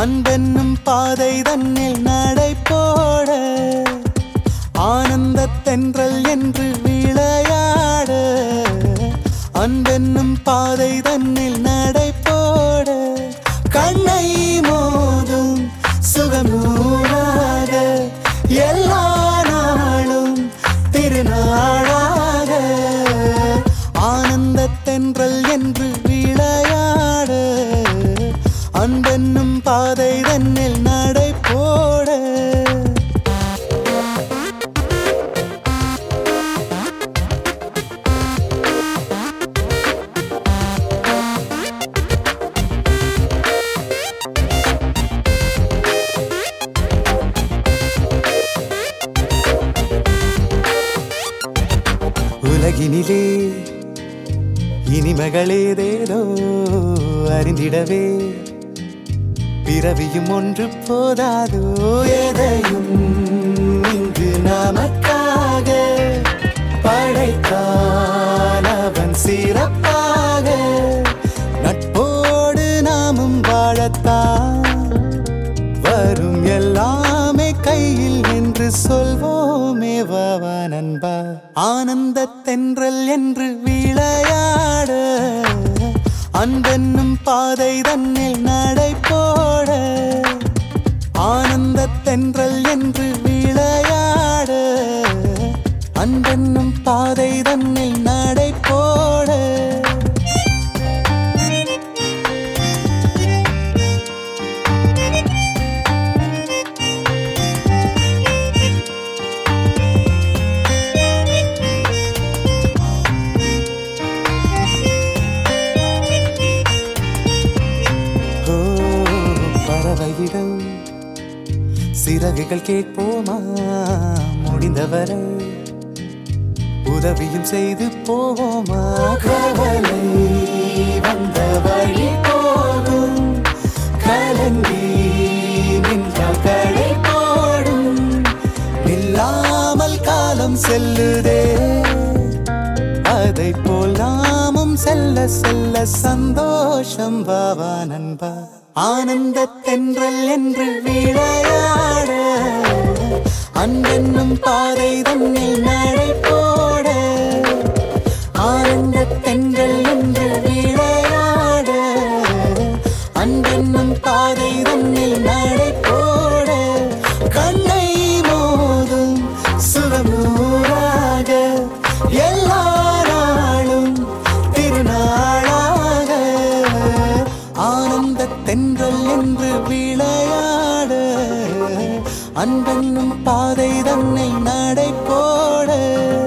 அன்பென்னும் பாதை தன்னில் நடை போட ஆனந்த தென்றல் என்று விளையாட அன்பென்னும் பாதை தன்னில் நடை போட கண்ணை மோதும் சுகநூறாக எல்லா நாளும் திருநாளாக ஆனந்த தென்றல் என்று விளையாட அன்பென்னும் பாதை தன்னில் நடை போட உலகினிலே இனிமகளேதேதோ அறிந்திடவே பிறவியும் ஒன்று போதாதோ எதையும் இங்கு நமக்காக படைத்தான் அவன் சிறப்பாக நட்போடு நாமும் வாழத்தான் வரும் எல்லாமே கையில் என்று சொல்வோமே வாவா நண்பா ஆனந்த தென்றல் என்று விளையாட அன்பென்னும் பாதை தன்னில் நடை போட ஆனந்த தென்றல் என்று விளையாட அன்பென்னும் பாதை தன்னில் நடை போட ஓ பறவையிடம் சிறகுகள் கேட்போமா முடிந்தவரை உதவியும் செய்து போவோமா கவலை வந்த வழி போகும் கலங்கி நின்றால் கடை போடும் நில்லாமல் காலம் செல்லுதே அதை போல் நாமும் செல்ல செல்ல சந்தோஷம் வாவா நண்பா ஆனந்த தென்றல் என்று விளையாட அன்பென்னும் பாதை தன்னில் நடை போட ஆனந்த தென்றல் என்று விளையாட அன்பென்னும் பாதை தன்னில் நடை போட கண்ணை மோதும் சுகமூராக எல்லா நாளும் திருநாளாக ஆனந்த தென்றல் என்று விளையாட அன்பென்னும் பாதை தன்னை நடை போட